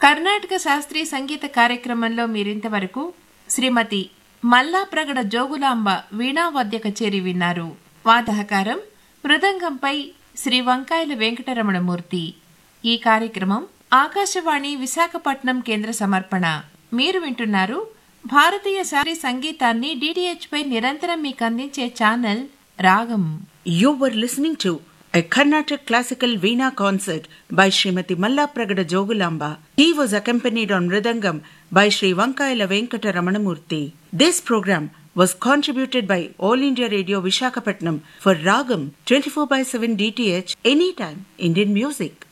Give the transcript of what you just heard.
కర్ణాటక శాస్త్రీయ సంగీత కార్యక్రమంలో మీరింతవరకు శ్రీమతి మల్లా ప్రగడ జోగులాంబ వీణావాద్య కచేరి విన్నారు వాదహకారం మృదంగంపై శ్రీ వంకాయల వెంకటరమణమూర్తి ఈ కార్యక్రమం ఆకాశవాణి విశాఖపట్నం కేంద్ర సమర్పణ మీరు వింటున్నారు భారతీయ శాస్త్రీయ సంగీతాన్ని డిటిహెచ్ పై నిరంతరం మీకు అందించే ఛానల్ రాగం You were listening to a Carnatic classical Veena concert by Srimati Malla Pragada Jogulamba. He was accompanied on Mridangam by Sri Vankayala Venkata Ramanamurthy. This program was contributed by All India Radio Vishakhapatnam for Ragam 24 by 7 DTH Anytime Indian Music.